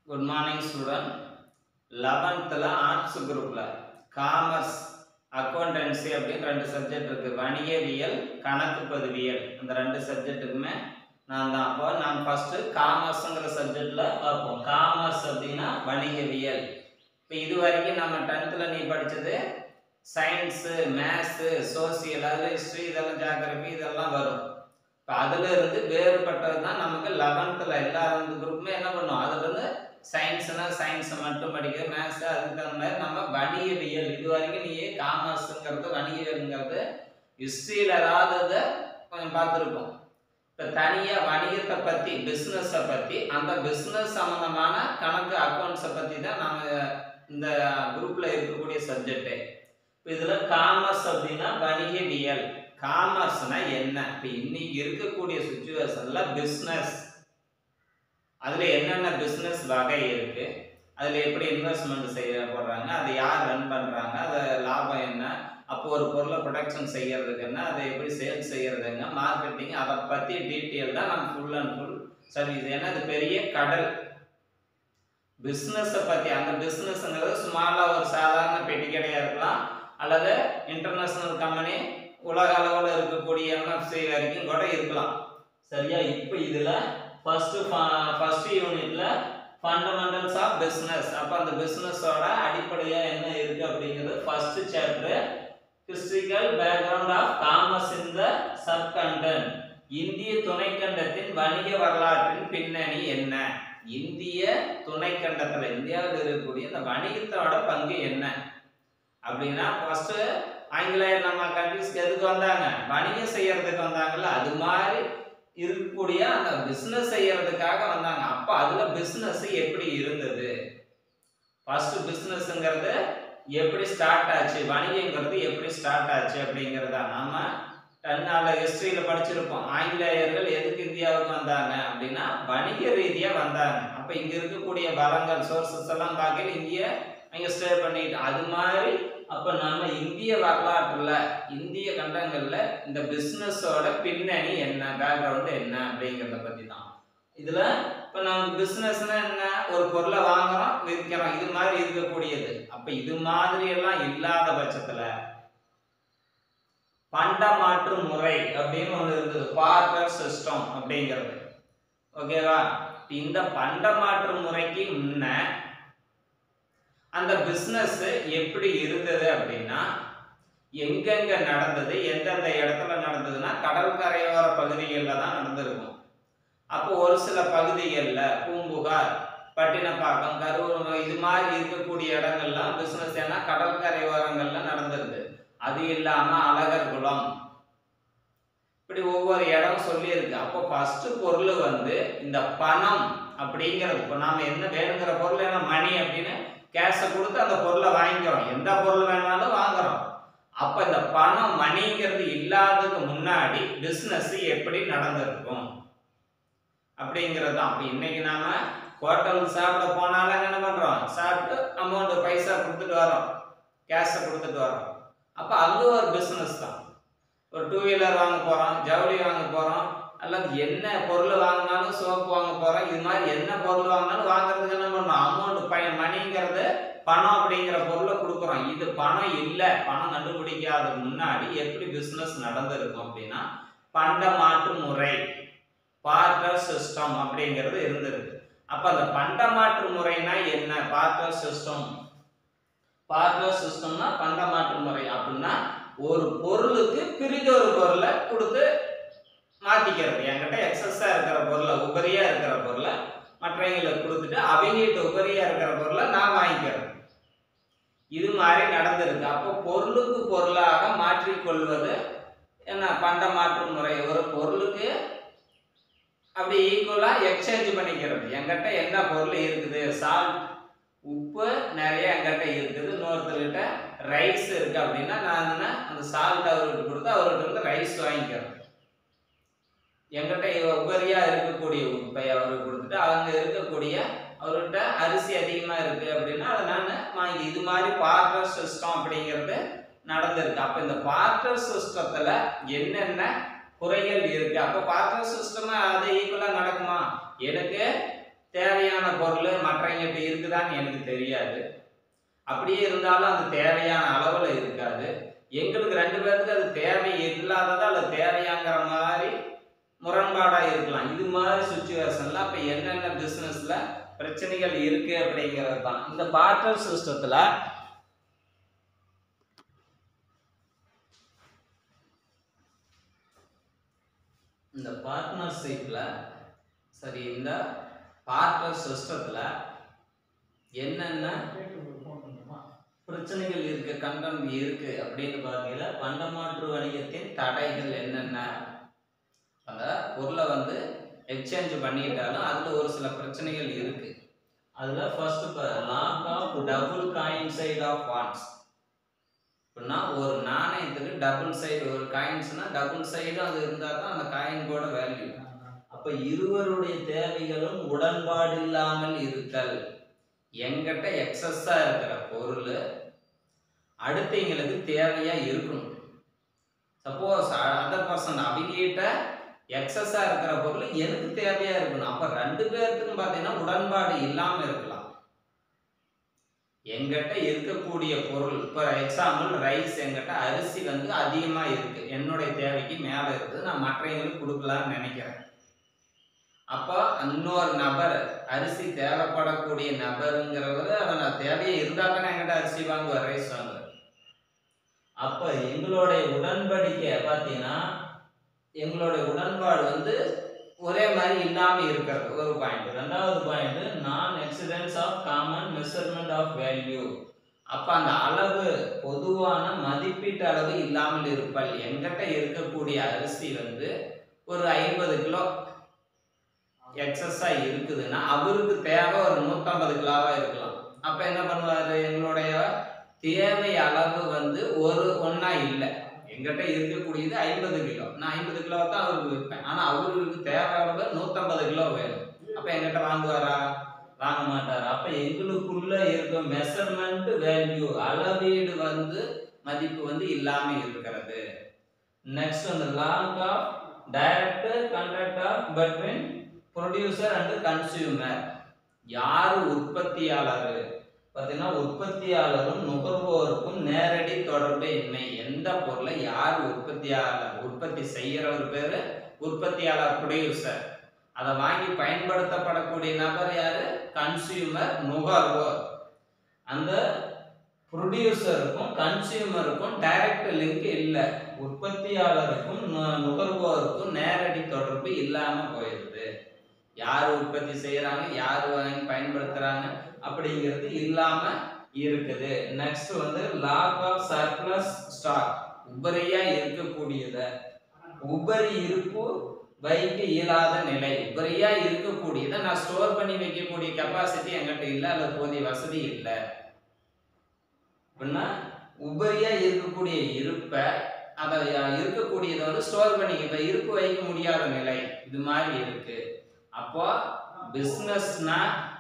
good morning student லெவன்த்தில் arts குரூப்பில் commerce accountancy அப்படின்னு ரெண்டு சப்ஜெக்ட் இருக்குது வணிகவியல் கணக்கு பதிவியல் அந்த ரெண்டு சப்ஜெக்ட்டுக்குமே நான் தான் அப்போ நான் ஃபஸ்ட்டு காமர்ஸுங்கிற சப்ஜெக்டில் பார்ப்போம் காமர்ஸ் அப்படின்னா வணிகவியல் இப்போ இது வரைக்கும் நம்ம டென்த்தில் நீ படித்தது சயின்ஸு மேத்ஸு சோசியல் அதில் ஹிஸ்ட்ரி இதெல்லாம் ஜாகிரபி இதெல்லாம் வரும் இப்போ அதுல இருந்து வேறுபட்டது தான் நமக்கு லெவன்த்தில் எல்லா ரெண்டு குரூப்புமே என்ன பண்ணும் அதுல இருந்து சயின்ஸ்னா சயின்ஸை மட்டும் படிக்க மேத்ஸ் அதுக்கு தகுந்த மாதிரி நம்ம வணிகவியல் இது வரைக்கும் நீ காமர்ஸுங்கிறது வணிகவியல்ங்கிறது ஹிஸ்ட்ரியில் ஏதாவது இதை கொஞ்சம் பார்த்துருப்போம் இப்போ தனியாக வணிகத்தை பற்றி பிஸ்னஸை பற்றி அந்த பிஸ்னஸ் சம்மந்தமான கணக்கு அக்கௌண்ட்ஸை பற்றி தான் நம்ம இந்த குரூப்பில் இருக்கக்கூடிய சப்ஜெக்டே இப்போ இதில் காமர்ஸ் அப்படின்னா வணிகவியல் காமர்ஸ்னா என்ன இப்போ இன்னைக்கு இருக்கக்கூடிய சுச்சுவேஷன்ல பிஸ்னஸ் அதுல என்னென்ன பிஸ்னஸ் வகை இருக்கு அதுல எப்படி இன்வெஸ்ட்மெண்ட் செய்ய போடுறாங்க அதை யார் ரன் பண்றாங்க அது லாபம் என்ன அப்போ ஒரு பொருளை ப்ரொடக்ஷன் செய்யறதுக்கு என்ன அதை எப்படி சேல்ஸ் செய்யறதுங்க மார்க்கெட்டிங் அதை பத்தி டீட்டெயில் தான் நம்ம ஃபுல் அண்ட் ஃபுல் சர்வீஸ் ஏன்னா அது பெரிய கடல் பிஸ்னஸை பற்றி அந்த பிஸ்னஸ்ங்கிறது ஸ்மாலாக ஒரு சாதாரண பெட்டி கடையாக இருக்கலாம் அல்லது இன்டர்நேஷ்னல் கம்பெனி உலக அளவில் இருக்கக்கூடிய எம்எஃப்சி வரைக்கும் கூட இருக்கலாம் சரியா இப்போ இதில் ஃபஸ்ட்டு ஃபஸ்ட் யூனிட்ல ஃபண்டமெண்டல்ஸ் ஆஃப் பிஸ்னஸ் அப்போ அந்த பிஸ்னஸோட அடிப்படையாக என்ன இருக்குது அப்படிங்கிறது first chapter historical background of commerce in the subcontinent இந்திய துணைக்கண்டத்தின் வணிக வரலாற்றின் பின்னணி என்ன இந்திய துணைக்கண்டத்தில் இந்தியாவில் இருக்கக்கூடிய இந்த வணிகத்தோட பங்கு என்ன அப்படின்னா ஃபர்ஸ்ட் ஆங்கிலேயர் நம்ம கண்ட்ரிஸ்க்கு எதுக்கு வந்தாங்க வணிகம் செய்யறதுக்கு வந்தாங்கல்ல அது மாதிரி இருக்கக்கூடிய அந்த பிஸ்னஸ் செய்யறதுக்காக வந்தாங்க அப்போ அதுல பிஸ்னஸ் எப்படி இருந்தது ஃபர்ஸ்ட் பிஸ்னஸ்ங்கிறது எப்படி ஸ்டார்ட் ஆச்சு வணிகங்கிறது எப்படி ஸ்டார்ட் ஆச்சு அப்படிங்கிறத நாம தன்னால ஹிஸ்டரியில படிச்சிருப்போம் ஆங்கிலேயர்கள் எதுக்கு இந்தியாவுக்கு வந்தாங்க அப்படின்னா வணிக ரீதியா வந்தாங்க அப்ப இங்க இருக்கக்கூடிய பலங்கள் சோர்சஸ் எல்லாம் பார்க்கல இந்திய அங்க ஸ்டே பண்ணிட்டு அது மாதிரி அப்ப நம்ம இந்திய வரலாற்றுல இந்திய கண்டங்கள்ல இந்த பிசினஸோட பின்னணி என்ன பேக்ரவுண்ட் என்ன அப்படிங்கறத பத்தி தான் இதுல இப்ப நம்ம பிசினஸ்னா என்ன ஒரு பொருளை வாங்குறோம் விற்கிறோம் இது மாதிரி இருக்கக்கூடியது அப்ப இது மாதிரி எல்லாம் இல்லாத பட்சத்துல பண்ட மாற்று முறை அப்படின்னு ஒன்று இருந்தது பார்ட்டர் சிஸ்டம் அப்படிங்கிறது ஓகேவா இந்த பண்ட மாற்று முறைக்கு முன்ன அந்த பிஸ்னஸ் எப்படி இருந்தது அப்படின்னா எங்கெங்க நடந்தது எந்தெந்த இடத்துல நடந்ததுன்னா கடற்கரையோர பகுதிகளில் தான் நடந்திருக்கும் அப்போ ஒரு சில பகுதிகளில் பூம்புகார் பட்டினப்பாக்கம் கரூர் இது மாதிரி இருக்கக்கூடிய இடங்கள்லாம் பிஸ்னஸ் ஏன்னா கடற்கரை ஓரங்கள்ல நடந்திருக்கு அது இல்லாம அழகர்குளம் இப்படி ஒவ்வொரு இடம் சொல்லியிருக்கு அப்போ ஃபர்ஸ்ட் பொருள் வந்து இந்த பணம் அப்படிங்கிறது இப்போ நாம என்ன வேணுங்கிற பொருள் என்ன மணி அப்படின்னு கேஷை கொடுத்து அந்த பொருளை வாங்கிக்கிறோம் எந்த பொருள் வேணாலும் வாங்குறோம் அப்ப இந்த பணம் மணிங்கிறது இல்லாததுக்கு முன்னாடி பிசினஸ் எப்படி நடந்திருக்கும் அப்படிங்கிறது தான் அப்போ இன்னைக்கு நாம ஹோட்டல் சாப்பிட போனாலும் என்ன பண்றோம் சாப்பிட்டு அமௌண்ட் பைசா கொடுத்துட்டு வரோம் கேஷை கொடுத்துட்டு வரோம் அப்போ அங்கே ஒரு பிஸ்னஸ் தான் ஒரு டூ வீலர் வாங்க போறோம் ஜவுளி வாங்க போறோம் அல்லது என்ன பொருள் வாங்கினாலும் சோப்பு வாங்க போறோம் இது மாதிரி என்ன பொருள் வாங்கினாலும் வாங்குறதுக்கு என்ன பண்ணணும் அமௌண்ட் பய மணிங்கிறது பணம் அப்படிங்கிற பொருளை கொடுக்குறோம் இது பணம் இல்லை பணம் கண்டுபிடிக்காததுக்கு முன்னாடி எப்படி பிஸ்னஸ் நடந்திருக்கும் அப்படின்னா பண்ட மாற்று முறை பார்ட்டர் சிஸ்டம் அப்படிங்கிறது இருந்திருக்கு அப்ப அந்த பண்ட மாற்று முறைனா என்ன பார்ட்டர் சிஸ்டம் பார்ட்டர் சிஸ்டம்னா பண்ட மாற்று முறை அப்படின்னா ஒரு பொருளுக்கு பிரிஞ்சொரு பொருளை கொடுத்து மாத்திக்கிறது என்கிட்ட எக்ஸஸா இருக்கிற பொருளை உபரியா இருக்கிற பொருளை மற்றவங்களுக்கு கொடுத்துட்டு அவங்ககிட்ட உபரியா இருக்கிற பொருளை நான் வாங்கிக்கிறேன் இது மாதிரி நடந்திருக்கு அப்போ பொருளுக்கு பொருளாக மாற்றிக்கொள்வது என்ன பண்ட மாற்று முறை ஒரு பொருளுக்கு அப்படி ஈக்குவலா எக்ஸ்சேஞ்ச் பண்ணிக்கிறது என்கிட்ட என்ன பொருள் இருக்குது சால்ட் உப்பு நிறைய என்கிட்ட இருக்குது இன்னொருத்தர்கிட்ட ரைஸ் இருக்கு அப்படின்னா நான் என்ன அந்த சால்ட் அவர்கிட்ட கொடுத்து அவர்கிட்ட வந்து ரைஸ் வாங்கிக்கிறேன் என்கிட்ட உபரியா இருக்கக்கூடிய உப்பை அவருக்கு கொடுத்துட்டு அவங்க இருக்கக்கூடிய அவர்கிட்ட அரிசி அதிகமா இருக்கு அப்படின்னா அதை நான் வாங்கி இது மாதிரி பார்ட்டர் சிஸ்டம் அப்படிங்கிறது நடந்திருக்கு அப்ப இந்த பார்ட்டர் சிஸ்டத்துல என்னென்ன குறைகள் இருக்கு அப்ப பார்ட்டர் சிஸ்டம் அது ஈக்குவலா நடக்குமா எனக்கு தேவையான பொருள் மற்றவங்கிட்ட இருக்குதான்னு எனக்கு தெரியாது அப்படியே இருந்தாலும் அது தேவையான அளவில் இருக்காது எங்களுக்கு ரெண்டு பேருக்கு அது தேவை இல்லாததா அல்லது தேவையாங்கிற மாதிரி முரண்பாடாக இருக்கலாம் இது மாதிரி சுச்சுவேஷனில் அப்போ என்னென்ன பிஸ்னஸில் பிரச்சனைகள் இருக்கு அப்படிங்கிறது தான் இந்த பார்ட்னர் சிஸ்டத்தில் இந்த பார்ட்னர்ஷிப்பில் சரி இந்த பார்ட்னர் சிஸ்டத்தில் என்னென்ன பிரச்சனைகள் இருக்கு கண்டம் இருக்கு அப்படின்னு பார்த்தீங்கன்னா பண்டமாற்று வணிகத்தின் தடைகள் என்னென்ன அந்த பொருளை வந்து எக்ஸ்சேஞ்ச் பண்ணிட்டாலும் அதில் ஒரு சில பிரச்சனைகள் இருக்கு அதில் first lack of double coincidence of wants அப்படின்னா ஒரு நாணயத்துக்கு டபுள் சைடு ஒரு காயின்ஸ்னா டபுள் சைடும் அது இருந்தால் தான் அந்த காயின்கோட வேல்யூ அப்போ இருவருடைய தேவைகளும் உடன்பாடு இல்லாமல் இருத்தல் எங்கிட்ட எக்ஸஸாக இருக்கிற பொருள் அடுத்தவங்களுக்கு தேவையாக இருக்கணும் சப்போஸ் அதர் பர்சன் அவங்ககிட்ட எக்ஸஸாக இருக்கிற பொருள் எனக்கு தேவையாக இருக்கணும் அப்போ ரெண்டு பேர்த்துக்கும் பார்த்தீங்கன்னா உடன்பாடு இல்லாமல் இருக்கலாம் எங்கிட்ட இருக்கக்கூடிய பொருள் இப்போ எக்ஸாம்பிள் ரைஸ் எங்கிட்ட அரிசி வந்து அதிகமாக இருக்கு என்னுடைய தேவைக்கு மேலே இருக்குது நான் மற்றவங்களுக்கு கொடுக்கலான்னு நினைக்கிறேன் அப்போ இன்னொரு நபர் அரிசி தேவைப்படக்கூடிய நபருங்கிறவர் அதை நான் தேவையே இருந்தால் தானே என்கிட்ட அரிசி வாங்குவார் ரைஸ் வாங்குவார் அப்போ எங்களுடைய உடன்படிக்கை பார்த்தீங்கன்னா எங்களுடைய உடன்பாடு வந்து ஒரே மாதிரி இல்லாமல் இருக்கிறது ஒரு பாயிண்ட் ரெண்டாவது point non existence of common measurement of value அப்போ அந்த அளவு பொதுவான மதிப்பீட்டு அளவு இல்லாமல் இருப்பல் எங்கிட்ட இருக்கக்கூடிய அரிசி வந்து ஒரு ஐம்பது கிலோ எக்ஸஸாக இருக்குதுன்னா அவருக்கு தேவை ஒரு நூற்றம்பது கிலோவாக இருக்கலாம் அப்போ என்ன பண்ணுவார் எங்களுடைய தேவை அளவு வந்து ஒரு ஒன்றா இல்லை எங்கிட்ட இருக்கக்கூடியது ஐம்பது கிலோ நான் ஐம்பது கிலோ தான் அவருக்கு விற்பேன் ஆனால் அவருக்கு தேவை அளவு நூற்றம்பது கிலோ வேணும் அப்போ எங்கிட்ட வாங்குவாரா வாங்க மாட்டார் அப்போ எங்களுக்குள்ள இருக்க மெஷர்மெண்ட் வேல்யூ அளவீடு வந்து மதிப்பு வந்து இல்லாமல் இருக்கிறது நெக்ஸ்ட் வந்து lack of direct contract of between producer and consumer யார் உற்பத்தியாளர் பார்த்தீங்கன்னா உற்பத்தியாளரும் நுகர்வோருக்கும் நேரடி தொடர்பு இன்மை எந்த பொருளை யார் உற்பத்தியாளர் உற்பத்தி செய்கிறவர் பேர் உற்பத்தியாளர் ப்ரொடியூசர் அதை வாங்கி பயன்படுத்தப்படக்கூடிய நபர் யாரு கன்சியூமர் நுகர்வோர் அந்த ப்ரொடியூசருக்கும் கன்சியூமருக்கும் டைரக்ட் லிங்க் இல்லை உற்பத்தியாளருக்கும் நு- நுகர்வோருக்கும் நேரடி தொடர்பு இல்லாமல் போயிடுது யார் உற்பத்தி செய்கிறாங்க யார் வாங்கி பயன்படுத்துகிறாங்க அப்படிங்கிறது இல்லாமல் இருக்குது நெக்ஸ்ட் வந்து லாக் ஆஃப் சர்ப்ளஸ் ஸ்டாக் உபரியா இருக்கக்கூடியதை உபரி இருப்பு வைக்க இயலாத நிலை உபரியா இருக்கக்கூடியதை நான் ஸ்டோர் பண்ணி வைக்கக்கூடிய கெப்பாசிட்டி என்கிட்ட இல்லை அல்லது போதிய வசதி இல்லை அப்படின்னா உபரியா இருக்கக்கூடிய இருப்பை அதை இருக்கக்கூடியதை வந்து ஸ்டோர் பண்ணி இப்போ இருப்பு வைக்க முடியாத நிலை இது மாதிரி இருக்கு அப்போ பிஸ்னஸ்னா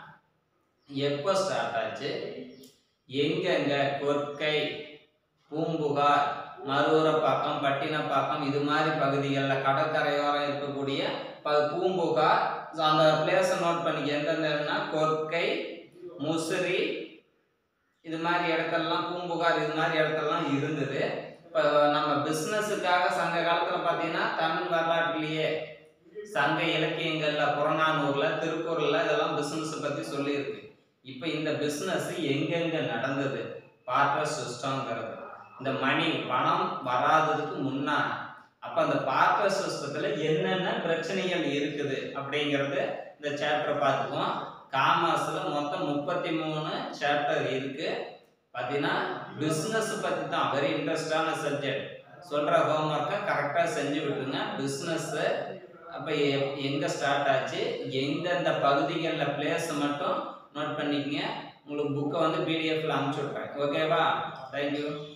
எப்போ ஸ்டார்ட் ஆச்சு எங்கெங்க கொற்கை பூம்புகார் மருவரப்பாக்கம் பட்டினப்பாக்கம் இது மாதிரி பகுதிகளில் கடற்கரையோரம் இருக்கக்கூடிய ப பூம்புகார் so அந்த பிளேஸை நோட் பண்ணிக்க எந்தெந்தனா கொற்கை முசிறி இது மாதிரி இடத்தெல்லாம் பூம்புகார் இது மாதிரி இடத்தெல்லாம் இருந்தது இப்போ நம்ம பிஸ்னஸுக்காக சங்க காலத்தில் பார்த்தீங்கன்னா தமிழ் வரலாற்றுலேயே சங்க இலக்கியங்கள்ல புறநானூர்ல திருக்குறள்ல இதெல்லாம் பிசினஸ் பத்தி சொல்லியிருக்கு இப்போ இந்த பிசினஸ் எங்கெங்க நடந்தது பார்ட்னர் சிஸ்டம்ங்கிறது இந்த மணி பணம் வராததுக்கு முன்னா அப்ப அந்த பார்ட்னர் சிஸ்டத்துல என்னென்ன பிரச்சனைகள் இருக்குது அப்படிங்கறது இந்த சாப்டர் பார்த்துக்குவோம் காமர்ஸ்ல மொத்தம் முப்பத்தி மூணு சாப்டர் இருக்கு பார்த்தீங்கன்னா பிஸ்னஸ் பத்தி தான் வெரி இன்ட்ரெஸ்டான சப்ஜெக்ட் சொல்ற ஹோம்ஒர்க்கை கரெக்டாக செஞ்சு விட்டுருங்க பிஸ்னஸ் அப்போ எங்கே ஸ்டார்ட் ஆச்சு எந்தெந்த பகுதிகளில் பிளேஸ் மட்டும் நோட் பண்ணிக்கங்க உங்களுக்கு புக்கை வந்து பிடிஎஃப்ல அனுப்பிச்சி விட்றேன் ஓகேவா தேங்க்யூ